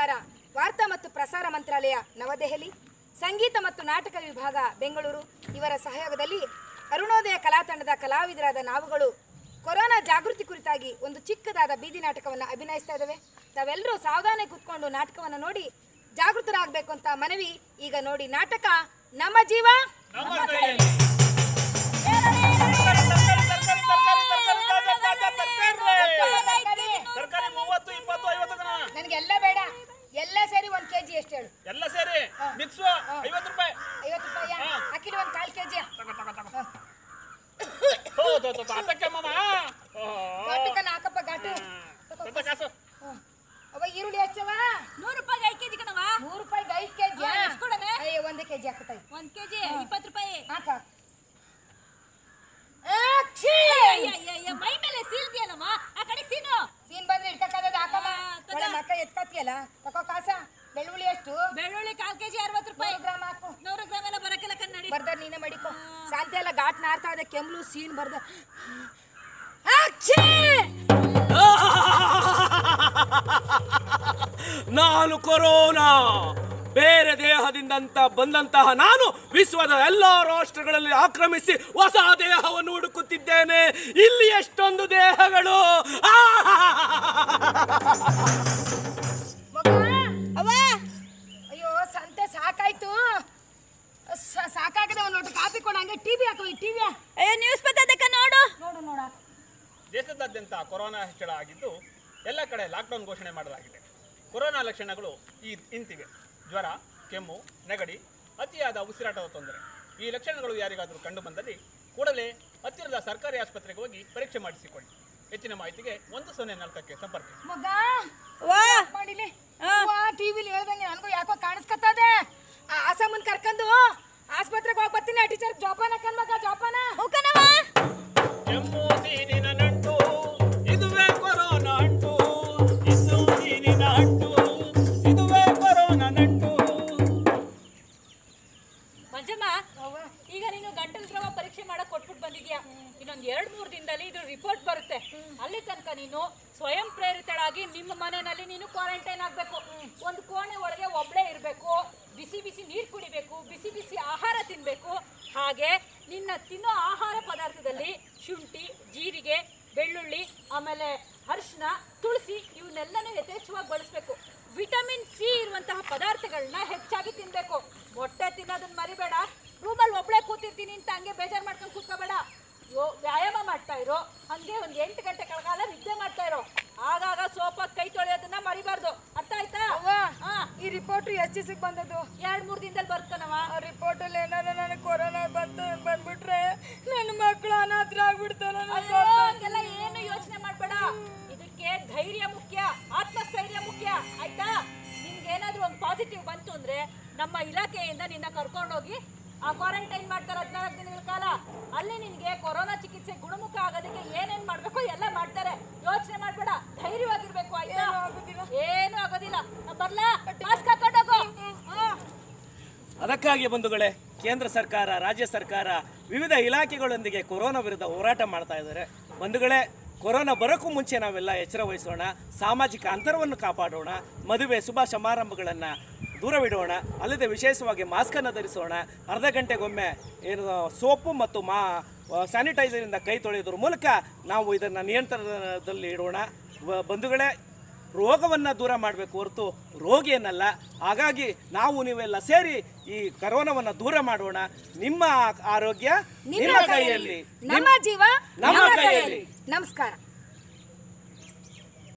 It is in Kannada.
ಸರ್ಕಾರ ವಾರ್ತಾ ಮತ್ತು ಪ್ರಸಾರ ಮಂತ್ರಾಲಯ ನವದೆಹಲಿ ಸಂಗೀತ ಮತ್ತು ನಾಟಕ ವಿಭಾಗ ಬೆಂಗಳೂರು ಇವರ ಸಹಯೋಗದಲ್ಲಿ ಅರುಣೋದಯ ಕಲಾ ತಂಡದ ಕಲಾವಿದರಾದ ನಾವುಗಳು ಕೊರೋನಾ ಜಾಗೃತಿ ಕುರಿತಾಗಿ ಒಂದು ಚಿಕ್ಕದಾದ ಬೀದಿ ನಾಟಕವನ್ನು ಅಭಿನಯಿಸ್ತಾ ಇದ್ದೇವೆ ತಾವೆಲ್ಲರೂ ಸಾವಧಾನ ಕೂತ್ಕೊಂಡು ನಾಟಕವನ್ನು ನೋಡಿ ಜಾಗೃತರಾಗಬೇಕು ಅಂತ ಮನವಿ ಈಗ ನೋಡಿ ನಾಟಕ ನಮ್ಮ ಜೀವ ನಮ್ಮ ಕೈಯಲ್ಲಿ. ತರಕಾರಿ, ತರಕಾರಿ, ತರಕಾರಿ, ತರಕಾರಿ, ತರಕಾರಿ, ತರಕಾರಿ, ತರಕಾರಿ. ತರಕಾರಿ ಮೂವತ್ತು ಇಪ್ಪತ್ತು ಐವತ್ತು ಕಣ ನನಗೆಲ್ಲ ಬೇಡ ಎಲ್ಲ ಸೇರಿ ಒಂದು ಕೆಜಿ ಎಷ್ಟು ಹೇಳು ಎಲ್ಲ ಸೇರಿ ಮಿಕ್ಸು ಐವತ್ತು ರೂಪಾಯಿ ಐವತ್ತು ರೂಪಾಯಿ ಅಕ್ಕಿಲಿ ಒಂದು ಕಾಲು ಕೆಜಿ ತಗೋ, ತಗೋ, ತಗೋ. ಹೋ, ತೋ, ತೋ, ತೋ, ಅದಕ್ಕೆ ಮಾಮ ಓ, ಘಾಟುಕನ ಹಾಕಪ್ಪ ಘಾಟು ಸ್ವಲ್ಪ ಕಾಸು ಹ್ಮ್. ಅವ ಈರುಳ್ಳಿ ಹಚ್ಚವ ನೂರು ರೂಪಾಯಿಗೆ ಐದು ಕೆಜಿ ಕಣವ ನೂರು ರೂಪಾಯಿಗೆ ಐದು ಕೆಜಿ ಹಾ, ಎಷ್ಟ್ ಕೊಡೋಣ? ಅಯ್ಯೋ ಒಂದು ಕೆಜಿ ಹಾಕುತ್ತಾ ಒಂದ್ ಕೆಜಿ ಇಪ್ಪತ್ತು ರೂಪಾಯಿ ಹಾಕ ಅಯ್ಯ, ಅಯ್ಯ, ಅಯ್ಯ, ಮೈ ಮೇಲೆ ಸೀಲ್ತಿಯಲ್ಲಮ್ಮ ಆ ಕಡೆ ಸೀನು ಸೀನ್ ಬಂದ್ರೆ ಇಟ್ಕಕ್ಕದ ಹಾಕಮ್ಮ ಆ, ತಗೋ. ಒಳ್ಳೆ ಮಕ್ಕ ಎತ್ಕತ್ತಿಯಲ್ಲ ತಕೋ ಕಾಸ ಬೆಳ್ಳುಳ್ಳಿ ಎಷ್ಟು ಬೆಳ್ಳುಳ್ಳಿ ಕಾಲ್ ಕೆಜಿ ಅರವತ್ತು ರೂಪಾಯಿ ನೂರು ಗ್ರಾಮ್ ಹಾಕು ನೂರು ಗ್ರಾಮ್ ಎಲ್ಲ ಬರಕ್ಕೆಲ್ಲ ಕನ್ನಡಿ ಬರ್ದಾರ ನೀನೇ ಮಡಿಕೋ ಶಾಂತಿ ಎಲ್ಲ ಘಾಟ್ ನಾರ್ತಾ ಇದೆ ಕೆಮ್ಲು ಸೀನ್ ಬರ್ದ ನಾನು ಕೊರೋನಾ ಬೇರೆ ದೇಹದಿಂದಂತ ಬಂದಂತಹ ನಾನು ವಿಶ್ವದ ಎಲ್ಲ ರಾಷ್ಟ್ರಗಳಲ್ಲಿ ಆಕ್ರಮಿಸಿ ಹೊಸ ದೇಹವನ್ನು ಹುಡುಕುತ್ತಿದ್ದೇನೆ ಇಲ್ಲಿ ಎಷ್ಟೊಂದು ದೇಹಗಳು ಆ! ಅವ ಅಯ್ಯೋ ಸಂತೆ ಸಾಕಾಯ್ತು ಸ- ಸಾಕಾಗದೆ ಒಂದು ಒಟ್ಟು ಕಾಪಿ ಕೊಡ ಹಂಗೆ ಟಿವಿ ಹಾಕೋ ಟಿವಿ ಅಯ್ಯೋ ನ್ಯೂಸ್ ಬರ್ತದಕ್ಕ ನೋಡು ನೋಡು ನೋಡ ದೇಶದಾದ್ಯಂತ ಕೊರೋನಾ ಹೆಚ್ಚಳ ಆಗಿದ್ದು ಎಲ್ಲ ಕಡೆ ಲಾಕ್ಡೌನ್ ಘೋಷಣೆ ಮಾಡಲಾಗಿದೆ ಕೊರೋನಾ ಲಕ್ಷಣಗಳು ಈ ಇಂತಿವೆ ಜ್ವರ ಕೆಮ್ಮು ನೆಗಡಿ ಅತಿಯಾದ ಉಸಿರಾಟದ ತೊಂದರೆ ಈ ಲಕ್ಷಣಗಳು ಯಾರಿಗಾದರೂ ಕಂಡು ಬಂದಲ್ಲಿ ಕೂಡಲೇ ಹತ್ತಿರದ ಸರ್ಕಾರಿ ಆಸ್ಪತ್ರೆಗೆ ಹೋಗಿ ಪರೀಕ್ಷೆ ಮಾಡಿಸಿಕೊಳ್ಳಿ ಹೆಚ್ಚಿನ ಮಾಹಿತಿಗೆ ಒಂದು ಸೊನ್ನೆ ನಾಲ್ಕಕ್ಕೆ ಸಂಪರ್ಕಿಸಿ ಮಗ ವಾ ಮಾಡಿಲಿ ವಾ ಟಿವಿಲಿ ಹೇಳ್ದಂಗೆ ನನಗೂ ಯಾಕೋ ಕಾಣಿಸ್ಕತ್ತದೆ ಆ ಆಸಮ್ಮನ್ ಕರ್ಕೊಂಡು ಆಸ್ಪತ್ರೆಗೆ ಹೋಗಿ ಬರ್ತೀನಿ ಆ ಟೀಚರ್ ಜೋಪಾನ ಕಣ್ ಮಗ ಜೋಪಾನ ಕೆಮ್ಮು ಸೀನಿನ ನಂಟು ಇದುವೇ ಕೊರೋನಾ ಅಂಟು ಇನ್ನು ಸೀನಿನ ಅಂಟು ಇದುವೇ ಕೊರೋನಾ ನಂಟು ಮಂಜಮ್ಮ ಈಗ ನೀನು ಗಂಟಲು ದ್ರವ ಪರೀಕ್ಷೆ ಮಾಡಕ್ ಕೊಟ್ಬಿಟ್ಟು ಬಂದಿದ್ಯಾ ಇನ್ನೊಂದ್ ಎರಡ್ ಮೂರ್ ದಿನದಲ್ಲಿ ಇದು ರಿಪೋರ್ಟ್ ಬರುತ್ತೆ ಅಲ್ಲಿ ತನಕ ನೀನು ಸ್ವಯಂ ಪ್ರೇರಿತಳಾಗಿ ನಿಮ್ಮ ಮನೆಯಲ್ಲಿ ನೀನು ಕ್ವಾರಂಟೈನ್ ಆಗ್ಬೇಕು ಒಂದು ಕೋಣೆ ಒಳಗೆ ಒಬ್ಳೇ ಇರಬೇಕು ಬಿಸಿ ಬಿಸಿ ನೀರು ಕುಡಿಬೇಕು ಬಿಸಿ ಬಿಸಿ ಆಹಾರ ತಿನ್ಬೇಕು ಹಾಗೆ ನಿನ್ನ ತಿನ್ನೋ ಆಹಾರ ಪದಾರ್ಥದಲ್ಲಿ ಶುಂಠಿ ಜೀರಿಗೆ ಬೆಳ್ಳುಳ್ಳಿ ಆಮೇಲೆ ಅರಿಶಿನ ತುಳಸಿ ಇವನ್ನೆಲ್ಲನೂ ಯಥೇಚ್ಛವಾಗಿ ಬಳಸಬೇಕು ವಿಟಮಿನ್ ಸಿ ಇರುವಂತಹ ಪದಾರ್ಥಗಳನ್ನ ಹೆಚ್ಚಾಗಿ ತಿನ್ಬೇಕು ಮೊಟ್ಟೆ ತಿನ್ನೋದನ್ನ ಮರಿಬೇಡ ರೂಮಲ್ಲಿ ಒಬ್ಳೆ ಕೂತಿರ್ತೀನಿ ಅಂತ ಹಂಗೆ ಬೇಜಾರು ಮಾಡ್ಕೊಂಡು ಕೂತ್ಕೋಬೇಡ ಯೋ ವ್ಯಾಯಾಮ ಮಾಡ್ತಾ ಇರೋ ಹಂಗೆ ಒಂದು ಎಂಟು ಗಂಟೆ ಕೆಳಗಾಲ ನಿದ್ದೆ ಮಾಡ್ತಾ ಇರೋ ಆಗಾಗ ಸೋಪಾಗಿ ಕೈ ತೊಳೆಯೋದನ್ನ ಮರಿಬಾರ್ದು ಅರ್ಥ ಆಯ್ತಾ ಅವ್ವ ಹಾ ಈ ರಿಪೋರ್ಟ್ ಎಷ್ಟು ದಿವಸಕ್ಕೆ ಬಂದದ್ದು ಎರಡ್ ಮೂರ್ ದಿನದಲ್ಲಿ ಬರ್ತಾನವ ಆ ರಿಪೋರ್ಟಲ್ಲಿ ಏನಾರ ನನಗೆ ಕೊರೋನಾ ಬಂತು ಬಂದ್ಬಿಟ್ರೆ ನನ್ನ ಮಕ್ಕಳು ಅನಾಥರ ಆಗ್ಬಿಡ್ತಾರ ಅಯ್ಯೋ ಹಂಗೆಲ್ಲ ಏನು ಯೋಚನೆ ಮಾಡ್ಬೇಡ ಇದಕ್ಕೆ ಧೈರ್ಯ ಮುಖ್ಯ ಆತ್ಮಸ್ಥೈರ್ಯ ಮುಖ್ಯ ಆಯ್ತಾ ನಿಮ್ಗೆ ಏನಾದ್ರೂ ಒಂದು ಪಾಸಿಟಿವ್ ಬಂತು ಅಂದ್ರೆ ನಮ್ಮ ಇಲಾಖೆಯಿಂದ ನಿನ್ನ ಕರ್ಕೊಂಡೋಗಿ ಆ ಕ್ವಾರಂಟೈನ್ ಮಾಡ್ತಾರೆ ಹದಿನಾಲ್ಕು ದಿನಗಳ ಕಾಲ ಅಲ್ಲಿ ನಿನ್ಗೆ ಕೊರೋನಾ ಚಿಕಿತ್ಸೆ ಗುಣಮುಖ ಆಗೋದಕ್ಕೆ ಏನೇನ್ ಮಾಡ್ಬೇಕು ಎಲ್ಲ ಮಾಡ್ತಾರೆ ಯೋಚನೆ ಮಾಡ್ಬೇಡ ಧೈರ್ಯವಾಗಿರ್ಬೇಕು ಆಯ್ತಾ ಏನು ಆಗೋದಿಲ್ಲ ನಾನ್ ಬರ್ಲಾ ಮಾಸ್ಕ್ ಹಾಕೊಂಡೋಗು ಹಾ ಅದಕ್ಕಾಗಿ ಬಂಧುಗಳೇ ಕೇಂದ್ರ ಸರ್ಕಾರ ರಾಜ್ಯ ಸರ್ಕಾರ ವಿವಿಧ ಇಲಾಖೆಗಳೊಂದಿಗೆ ಕೊರೋನಾ ವಿರುದ್ಧ ಹೋರಾಟ ಮಾಡ್ತಾ ಇದ್ದಾರೆ ಬಂಧುಗಳೇ ಕೊರೋನಾ ಬರೋಕ್ಕೂ ಮುಂಚೆ ನಾವೆಲ್ಲ ಎಚ್ಚರ ವಹಿಸೋಣ ಸಾಮಾಜಿಕ ಅಂತರವನ್ನು ಕಾಪಾಡೋಣ ಮದುವೆ ಶುಭ ಸಮಾರಂಭಗಳನ್ನು ದೂರವಿಡೋಣ ಅಲ್ಲದೆ ವಿಶೇಷವಾಗಿ ಮಾಸ್ಕನ್ನು ಧರಿಸೋಣ ಅರ್ಧ ಗಂಟೆಗೊಮ್ಮೆ ಏನು ಸೋಪು ಮತ್ತು ಮಾ ಸ್ಯಾನಿಟೈಸರಿಂದ ಕೈ ತೊಳೆಯೋದ್ರ ಮೂಲಕ ನಾವು ಇದನ್ನು ನಿಯಂತ್ರಣದಲ್ಲಿ ಇಡೋಣ ಬ- ಬಂಧುಗಳೇ ರೋಗವನ್ನು ದೂರ ಮಾಡಬೇಕು ಹೊರತು ರೋಗಿಯನ್ನಲ್ಲ ಹಾಗಾಗಿ ನಾವು ನೀವೆಲ್ಲ ಸೇರಿ ಈ ಕರೋನಾವನ್ನು ದೂರ ಮಾಡೋಣ ನಿಮ್ಮ ಆರೋಗ್ಯ ನಿಮ್ಮ ಕೈಯಲ್ಲಿ ನಮ್ಮ ಜೀವ ನಮ್ಮ ಕೈಯಲ್ಲಿ ನಮಸ್ಕಾರ